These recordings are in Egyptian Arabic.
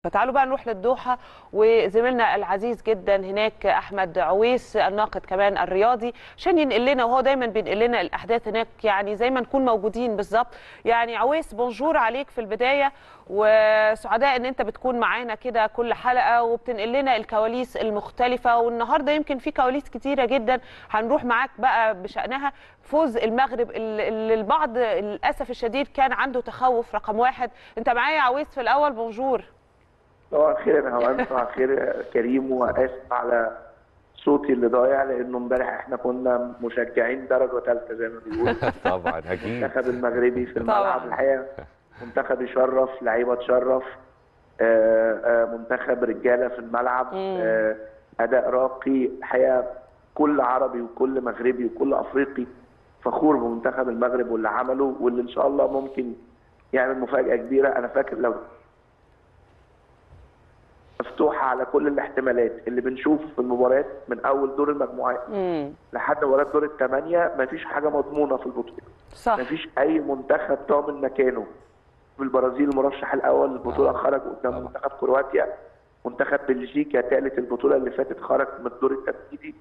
فتعالوا بقى نروح للدوحة وزميلنا العزيز جدا هناك أحمد عويس الناقد كمان الرياضي عشان ينقل لنا وهو دايما بينقل لنا الأحداث هناك يعني زي ما نكون موجودين بالظبط يعني عويس بونجور عليك في البداية وسعداء ان انت بتكون معانا كده كل حلقة وبتنقل لنا الكواليس المختلفة والنهاردة يمكن في كواليس كتيرة جدا هنروح معاك بقى بشأنها فوز المغرب اللي البعض للأسف الشديد كان عنده تخوف رقم واحد انت معايا عويس في الأول بونجور صباح الخير يا هوان صباح الخير يا كريم واسف على صوتي اللي ضايع لانه امبارح احنا كنا مشجعين درجه ثالثه زي ما بيقولوا طبعا اكيد المنتخب المغربي في الملعب طبعاً. الحقيقه منتخب يشرف لعيبه تشرف آه، آه، منتخب رجاله في الملعب مم. آه، اداء راقي الحقيقه كل عربي وكل مغربي وكل افريقي فخور بمنتخب المغرب واللي عمله واللي ان شاء الله ممكن يعمل مفاجاه كبيره انا فاكر لو مفتوحه على كل الاحتمالات اللي بنشوفه في المباريات من اول دور المجموعات امم لحد مباراه دور الثمانيه مفيش حاجه مضمونه في البطوله صح مفيش اي منتخب ضامن مكانه البرازيل المرشح الاول للبطوله آه. خرج قدام طبعا. منتخب كرواتيا منتخب بلجيكا ثالث البطوله اللي فاتت خرج من الدور التمهيدي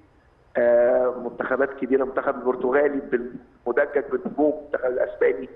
آه منتخبات كبيره منتخب البرتغالي بالمدجج بالنجوم المنتخب الاسباني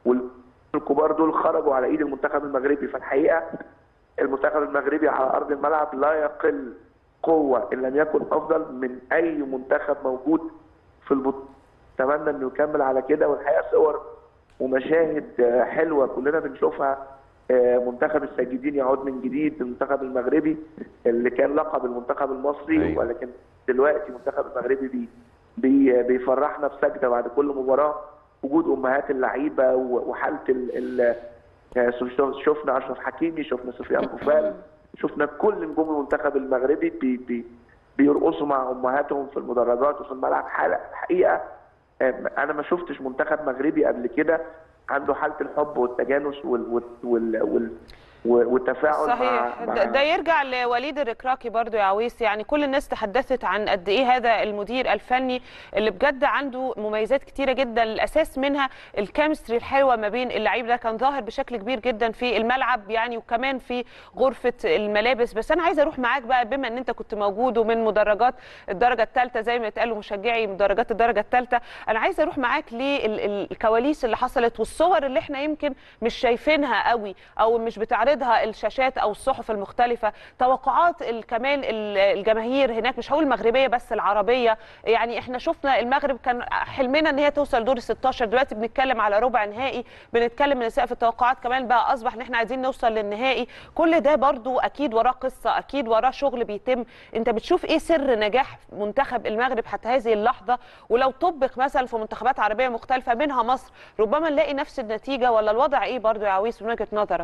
والكبار دول خرجوا على ايد المنتخب المغربي فالحقيقه المنتخب المغربي على ارض الملعب لا يقل قوه ان لم يكن افضل من اي منتخب موجود في البطوله اتمنى انه يكمل على كده والحقيقه صور ومشاهد آه، حلوه كلنا بنشوفها آه، منتخب الساجدين يعود من جديد المنتخب المغربي اللي كان لقب المنتخب المصري أيوة. ولكن دلوقتي المنتخب المغربي بي بي بيفرحنا بسجده بعد كل مباراه وجود امهات اللعيبه و- وحاله ال ال آه، شف- شفنا اشرف حكيمي شفنا سفيان بوفال شفنا كل نجوم المنتخب المغربي بي بي بيرقصوا مع امهاتهم في المدرجات وفي الملعب حاله الحقيقه آه، انا ما شفتش منتخب مغربي قبل كده عنده حاله الحب والتجانس وال وال وال وال والتفاعل صحيح مع, ده, مع ده يرجع لوليد الركراكي برضو يا عويس يعني كل الناس تحدثت عن قد ايه هذا المدير الفني اللي بجد عنده مميزات كتيره جدا الاساس منها الكيمستري الحلوه ما بين اللعيب ده كان ظاهر بشكل كبير جدا في الملعب يعني وكمان في غرفه الملابس بس انا عايزه اروح معاك بقى بما ان انت كنت موجود ومن مدرجات الدرجه الثالثه زي ما اتقالوا مشجعي مدرجات الدرجه الثالثه انا عايزه اروح معاك للكواليس اللي حصلت والصور اللي احنا يمكن مش شايفينها قوي او مش بتعرضها الشاشات او الصحف المختلفه توقعات ال- كمان ال- الجماهير هناك مش هقول المغربيه بس العربيه يعني احنا شفنا المغرب كان حلمنا ان هي توصل دور ال 16 دلوقتي بنتكلم على ربع نهائي بنتكلم ان سقف التوقعات كمان بقى اصبح ان احنا عايزين نوصل للنهائي كل ده برضو اكيد وراه قصه اكيد وراه شغل بيتم انت بتشوف ايه سر نجاح منتخب المغرب حتى هذه اللحظه ولو طبق مثلا في منتخبات عربيه مختلفه منها مصر ربما نلاقي نفس النتيجه ولا الوضع ايه برضو يا عويس من وجهه نظرك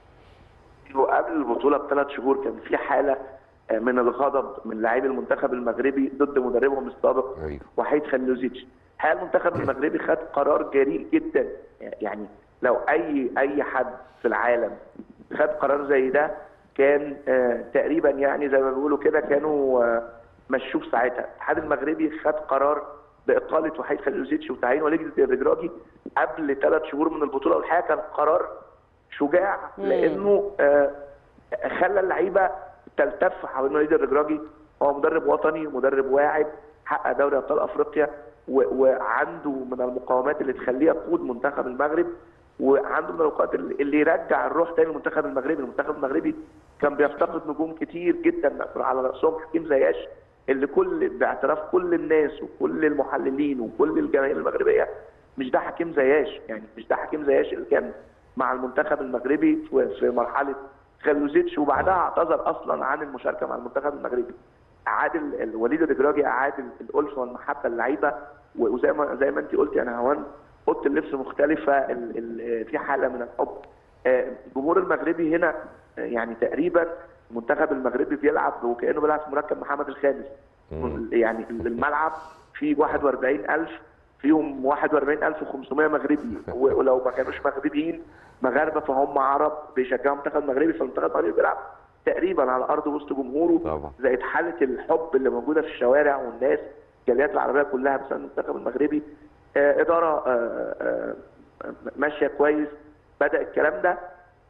وقبل البطوله بثلاث شهور كان في حاله آه، من الغضب من لاعبي المنتخب المغربي ضد مدربهم السابق ايوه وحيد خلوزيتش هل المنتخب المغربي خد قرار جريء جدا يعني لو اي اي حد في العالم خد قرار زي ده كان آه تقريبا يعني زي ما بيقولوا كده كانوا آه مشوه في ساعتها الاتحاد المغربي خد قرار باقاله وحيد خلوزيتش وتعيين وليد الرجراجي قبل ثلاث شهور من البطوله والحقيقه كان قرار شجاع مم. لانه آه خلى اللعيبه تلتف حوالين وليد الرجراجي هو مدرب وطني مدرب واعد حقق دوري ابطال افريقيا و- وعنده من المقاومات اللي تخليه يقود منتخب المغرب وعنده من النقاط اللي اللي يرجع الروح تاني للمنتخب المغربي، المنتخب المغربي كان بيفتقد نجوم كتير جدا على راسهم حكيم زياش اللي كل باعتراف كل الناس وكل المحللين وكل الجماهير المغربيه مش ده حكيم زياش يعني مش ده حكيم زياش اللي كان مع المنتخب المغربي في في مرحله خلوزيتش وبعدها اعتذر اصلا عن المشاركه مع المنتخب المغربي. اعاد ال- ال- وليد الدجراجي اعاد ال- الالفه والمحبه للعيبه و- وزي ما زي ما انت قلت يا نهوان اوضه اللبس مختلفه ال ال في حاله من الحب. آه، الجمهور المغربي هنا آه، يعني تقريبا المنتخب المغربي بيلعب وكانه بيلعب في مركب محمد الخامس. مم. يعني الملعب فيه 41000 فيهم 41500 مغربي و- ولو ما كانوش مغربيين مغاربه فهم عرب بيشجعوا المنتخب المغربي فالمنتخب المغربي بيلعب تقريبا على ارض وسط جمهوره طبعا. زائد حاله الحب اللي موجوده في الشوارع والناس الجاليات العربيه كلها بسبب المنتخب المغربي آه اداره آه آه ماشيه كويس بدا الكلام ده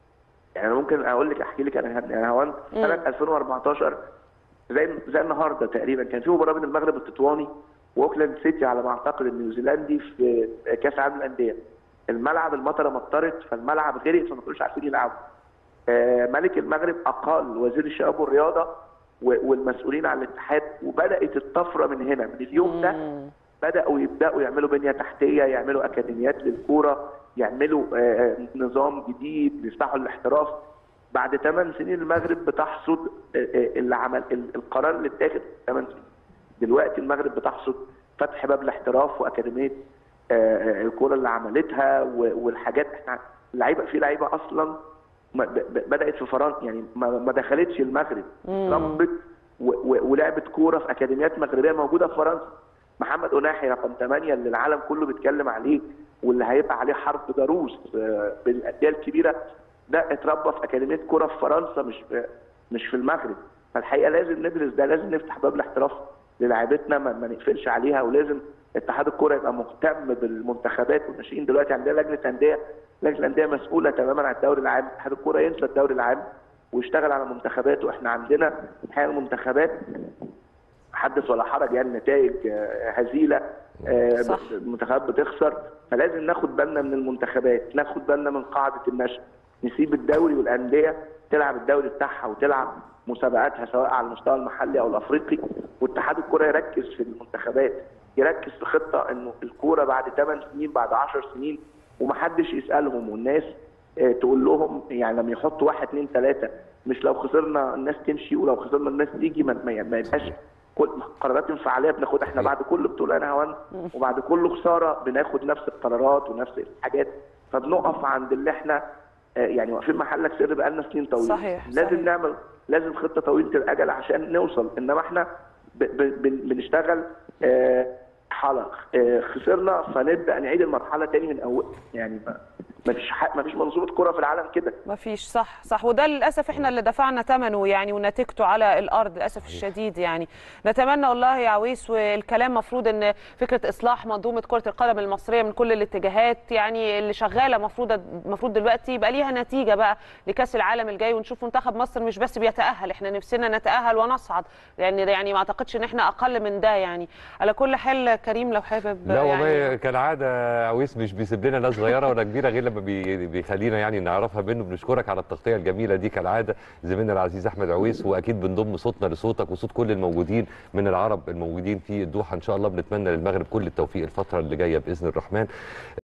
يعني انا ممكن اقول لك احكي لك انا يعني هو سنه 2014 زي زي النهارده تقريبا كان في مباراه بين المغرب التطواني واوكلاند سيتي على ما اعتقد النيوزيلندي في كاس العالم للانديه الملعب المطره مطرت فالملعب غرق فما كانوش عارفين يلعبوا آه، ملك المغرب اقال وزير الشباب والرياضه و- والمسؤولين عن الاتحاد وبدات الطفره من هنا من اليوم ده بداوا يبداوا يعملوا بنيه تحتيه يعملوا اكاديميات للكوره يعملوا آه، نظام جديد يفتحوا الاحتراف بعد 8 سنين المغرب بتحصد آه، آه، اللي عمل ال- القرار اللي اتاخد 8 سنين دلوقتي المغرب بتحصد فتح باب الاحتراف واكاديميه آه، آه، الكوره اللي عملتها و- والحاجات احنا لعيبه في لعيبه اصلا ما- ب- ب- بدات في فرنسا يعني ما ما دخلتش المغرب ربت و- و- ولعبت كوره في اكاديميات مغربيه موجوده في فرنسا محمد أناحي رقم 8 اللي العالم كله بيتكلم عليه واللي هيبقى عليه حرب ضروس آه، بالانديه الكبيره ده اتربى في اكاديميه كوره في فرنسا مش في مش في المغرب فالحقيقه لازم ندرس ده لازم نفتح باب الاحتراف للاعيبتنا ما, ما نقفلش عليها ولازم اتحاد الكوره يبقى مهتم بالمنتخبات والناشئين دلوقتي عندنا لجنه انديه لجنه الانديه مسؤوله تماما عن الدوري العام اتحاد الكوره ينسى الدوري العام ويشتغل على منتخباته احنا عندنا الحقيقه المنتخبات حدث ولا حرج يعني نتائج آه، هزيله آه، صح. المنتخبات بتخسر فلازم ناخد بالنا من المنتخبات ناخد بالنا من قاعده النشء نسيب الدوري والانديه تلعب الدوري بتاعها وتلعب مسابقاتها سواء على المستوى المحلي او الافريقي واتحاد الكره يركز في المنتخبات يركز في خطه انه الكوره بعد 8 سنين بعد 10 سنين ومحدش يسالهم والناس آه، تقول لهم يعني لما يحطوا واحد اثنين ثلاثه مش لو خسرنا الناس تمشي ولو خسرنا الناس تيجي ما, ما ما يبقاش كل قرارات انفعاليه بناخدها احنا بعد كل بطوله انا هون وبعد كل خساره بناخد نفس القرارات ونفس الحاجات فبنقف عند اللي احنا آه، يعني واقفين محلك سر بقالنا سنين طويله صحيح، لازم صحيح. نعمل لازم خطه طويله الاجل عشان نوصل انما احنا ب- ب- بن- بنشتغل آه، حلق آه، خسرنا فنبدا نعيد المرحله تاني من اول يعني ما ما فيش ح- ما فيش منظومه كره في العالم كده ما فيش صح صح وده للاسف احنا اللي دفعنا ثمنه يعني ونتيجته على الارض للاسف الشديد يعني نتمنى والله يا عويس والكلام مفروض ان فكره اصلاح منظومه كره القدم المصريه من كل الاتجاهات يعني اللي شغاله مفروض المفروض دلوقتي يبقى ليها نتيجه بقى لكاس العالم الجاي ونشوف منتخب مصر مش بس بيتاهل احنا نفسنا نتاهل ونصعد يعني يعني ما اعتقدش ان احنا اقل من ده يعني على كل حال كريم لو حابب لا والله يعني كالعاده عويس مش بيسيب لنا لا صغيره ولا كبيره غير لما بي- بيخلينا يعني نعرفها منه بنشكرك على التغطيه الجميله دي كالعاده زميلنا العزيز احمد عويس واكيد بنضم صوتنا لصوتك وصوت كل الموجودين من العرب الموجودين في الدوحه ان شاء الله بنتمنى للمغرب كل التوفيق الفتره اللي جايه باذن الرحمن